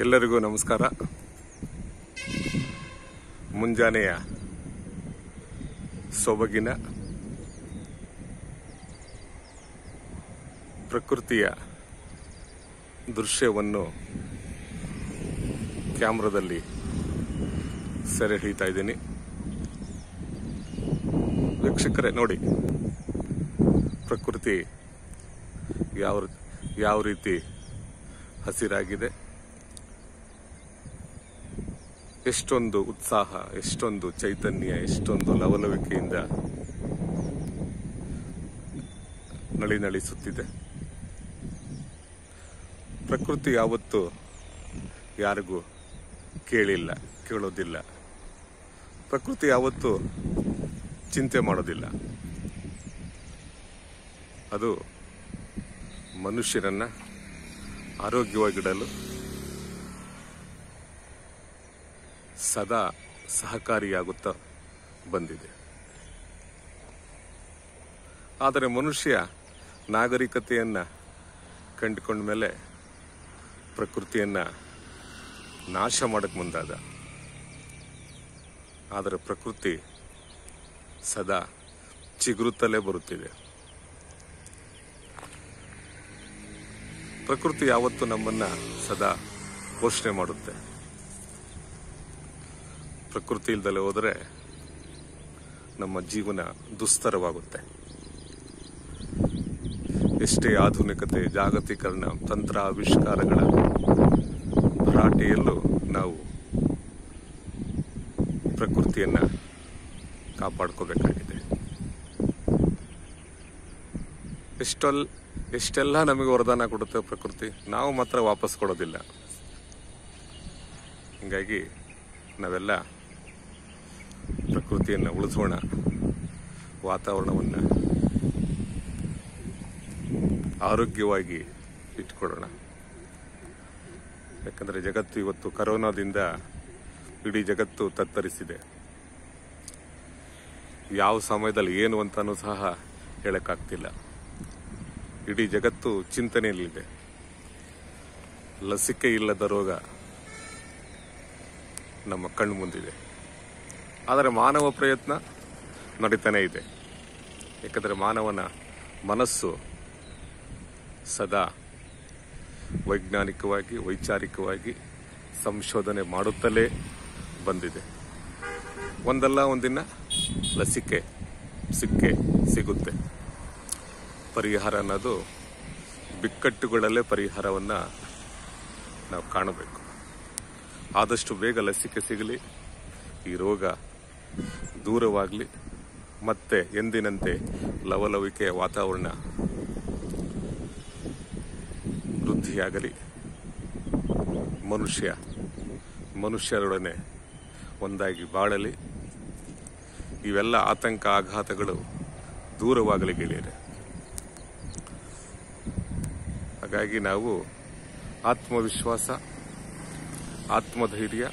ಎಲ್ಲರಿಗೂ ನಮಸ್ಕಾರ ಮುಂಜಾನೆಯ ಸೊಬಗಿನ ಪ್ರಕೃತಿಯ ದೃಶ್ಯವನ್ನು ಕ್ಯಾಮ್ರಾದಲ್ಲಿ ಸೆರೆ ಹಿಡಿತಾ ಇದ್ದೀನಿ ವೀಕ್ಷಕರೇ ನೋಡಿ ಪ್ರಕೃತಿ ಯಾವ ಯಾವ ರೀತಿ ಹಸಿರಾಗಿದೆ ಎಷ್ಟೊಂದು ಉತ್ಸಾಹ ಎಷ್ಟೊಂದು ಚೈತನ್ಯ ಎಷ್ಟೊಂದು ಲವಲವಿಕೆಯಿಂದ ನಳಿ ನಳಿಸುತ್ತಿದೆ ಪ್ರಕೃತಿ ಯಾವತ್ತೂ ಯಾರಿಗೂ ಕೇಳಿಲ್ಲ ಕೇಳೋದಿಲ್ಲ ಪ್ರಕೃತಿ ಯಾವತ್ತೂ ಚಿಂತೆ ಮಾಡೋದಿಲ್ಲ ಅದು ಮನುಷ್ಯರನ್ನ ಆರೋಗ್ಯವಾಗಿಡಲು ಸದಾ ಸಹಕಾರಿಯಾಗುತ್ತಾ ಬಂದಿದೆ ಆದರೆ ಮನುಷ್ಯ ನಾಗರಿಕತೆಯನ್ನ ಕಂಡುಕೊಂಡ ಮೇಲೆ ಪ್ರಕೃತಿಯನ್ನ ನಾಶ ಮಾಡಕ್ಕೆ ಮುಂದಾದ ಆದರೆ ಪ್ರಕೃತಿ ಸದಾ ಚಿಗುರುತ್ತಲೇ ಬರುತ್ತಿದೆ ಪ್ರಕೃತಿ ಯಾವತ್ತು ನಮ್ಮನ್ನ ಸದಾ ಪೋಷಣೆ ಮಾಡುತ್ತೆ ಪ್ರಕೃತಿ ಇಲ್ದಲೆ ಹೋದರೆ ನಮ್ಮ ಜೀವನ ದುಸ್ತರವಾಗುತ್ತೆ ಎಷ್ಟೇ ಆಧುನಿಕತೆ ಜಾಗತೀಕರಣ ತಂತ್ರ ಆವಿಷ್ಕಾರಗಳ ಭರಾಟೆಯಲ್ಲೂ ನಾವು ಪ್ರಕೃತಿಯನ್ನ ಕಾಪಾಡ್ಕೋಬೇಕಾಗಿದೆ ಎಷ್ಟಲ್ ಎಷ್ಟೆಲ್ಲ ನಮಗೆ ವರದಾನ ಕೊಡುತ್ತೆ ಪ್ರಕೃತಿ ನಾವು ಮಾತ್ರ ವಾಪಸ್ ಕೊಡೋದಿಲ್ಲ ಹಿಂಗಾಗಿ ನಾವೆಲ್ಲ ಪ್ರಕೃತಿಯನ್ನು ಉಳಿಸೋಣ ವಾತಾವರಣವನ್ನು ಆರೋಗ್ಯವಾಗಿ ಇಟ್ಕೊಳ್ಳೋಣ ಯಾಕಂದರೆ ಜಗತ್ತು ಇವತ್ತು ಕರೋನಾದಿಂದ ಇಡೀ ಜಗತ್ತು ತತ್ತರಿಸಿದೆ ಯಾವ ಸಮಯದಲ್ಲಿ ಏನು ಅಂತಾನೂ ಸಹ ಹೇಳಕ್ಕಾಗ್ತಿಲ್ಲ ಇಡೀ ಜಗತ್ತು ಚಿಂತನೆಯಲ್ಲಿದೆ ಲಸಿಕೆ ಇಲ್ಲದ ರೋಗ ನಮ್ಮ ಕಣ್ಣು ಮುಂದಿದೆ ಆದರೆ ಮಾನವ ಪ್ರಯತ್ನ ನಡೀತಾನೆ ಇದೆ ಯಾಕಂದರೆ ಮಾನವನ ಮನಸ್ಸು ಸದಾ ವೈಜ್ಞಾನಿಕವಾಗಿ ವೈಚಾರಿಕವಾಗಿ ಸಂಶೋಧನೆ ಮಾಡುತ್ತಲೇ ಬಂದಿದೆ ಒಂದಲ್ಲ ಒಂದಿನ ಲಸಿಕೆ ಸಿಕ್ಕೆ ಸಿಗುತ್ತೆ ಪರಿಹಾರ ಅನ್ನೋದು ಬಿಕ್ಕಟ್ಟುಗಳಲ್ಲೇ ಪರಿಹಾರವನ್ನು ನಾವು ಕಾಣಬೇಕು ಆದಷ್ಟು ಬೇಗ ಲಸಿಕೆ ಸಿಗಲಿ ಈ ರೋಗ ದೂರವಾಗಲಿ ಮತ್ತೆ ಎಂದಿನಂತೆ ಲವಲವಿಕೆಯ ವಾತಾವರಣ ವೃದ್ಧಿಯಾಗಲಿ ಮನುಷ್ಯ ಮನುಷ್ಯರೊಡನೆ ಒಂದಾಗಿ ಬಾಳಲಿ ಇವೆಲ್ಲ ಆತಂಕ ಆಘಾತಗಳು ದೂರವಾಗಲಿ ಗೆಳೆಯರೆ ಹಾಗಾಗಿ ನಾವು ಆತ್ಮವಿಶ್ವಾಸ ಆತ್ಮಧೈರ್ಯ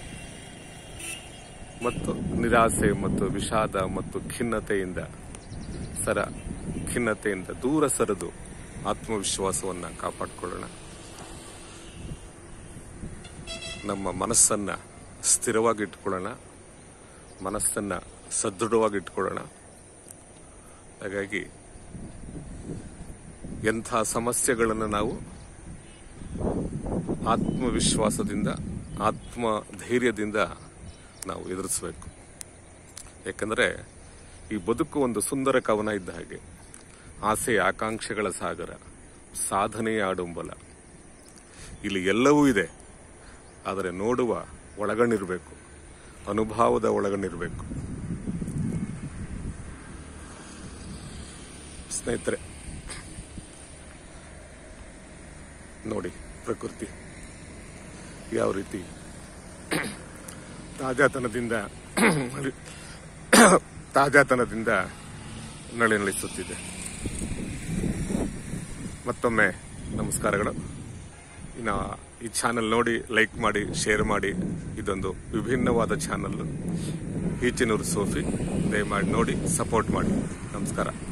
ಮತ್ತು ನಿರಾಸೆ ಮತ್ತು ವಿಷಾದ ಮತ್ತು ಖಿನ್ನತೆಯಿಂದ ಸರ ಖಿನ್ನತೆಯಿಂದ ದೂರ ಸರಿದು ಆತ್ಮವಿಶ್ವಾಸವನ್ನು ಕಾಪಾಡಿಕೊಳ್ಳೋಣ ನಮ್ಮ ಮನಸ್ಸನ್ನ ಸ್ಥಿರವಾಗಿ ಇಟ್ಕೊಳ್ಳೋಣ ಮನಸ್ಸನ್ನ ಸದೃಢವಾಗಿ ಇಟ್ಕೊಳ್ಳೋಣ ಹಾಗಾಗಿ ಎಂಥ ಸಮಸ್ಯೆಗಳನ್ನು ನಾವು ಆತ್ಮವಿಶ್ವಾಸದಿಂದ ಆತ್ಮ ಧೈರ್ಯದಿಂದ ನಾವು ಎದುರಿಸಬೇಕು ಯಾಕಂದರೆ ಈ ಬದುಕು ಒಂದು ಸುಂದರ ಕವನ ಇದ್ದ ಹಾಗೆ ಆಸೆ ಆಕಾಂಕ್ಷೆಗಳ ಸಾಗರ ಸಾಧನೆಯ ಆಡಂಬಲ ಇಲ್ಲಿ ಎಲ್ಲವೂ ಇದೆ ಆದರೆ ನೋಡುವ ಒಳಗಣ್ಣಿರಬೇಕು ಅನುಭವದ ಒಳಗಣ್ಣಿರಬೇಕು ಸ್ನೇಹಿತರೆ ನೋಡಿ ಪ್ರಕೃತಿ ಯಾವ ರೀತಿ ತಾಜಾತನದಿಂದ ತಾಜಾತನದಿಂದ ನಳಿ ನಳಿಸುತ್ತಿದೆ ಮತ್ತೊಮ್ಮೆ ನಮಸ್ಕಾರಗಳು ಇನ್ನು ಈ ಚಾನೆಲ್ ನೋಡಿ ಲೈಕ್ ಮಾಡಿ ಶೇರ್ ಮಾಡಿ ಇದೊಂದು ವಿಭಿನ್ನವಾದ ಚಾನಲ್ ಈಚಿನೂರು ಸೋಫಿ ದಯಮಾಡಿ ನೋಡಿ ಸಪೋರ್ಟ್ ಮಾಡಿ ನಮಸ್ಕಾರ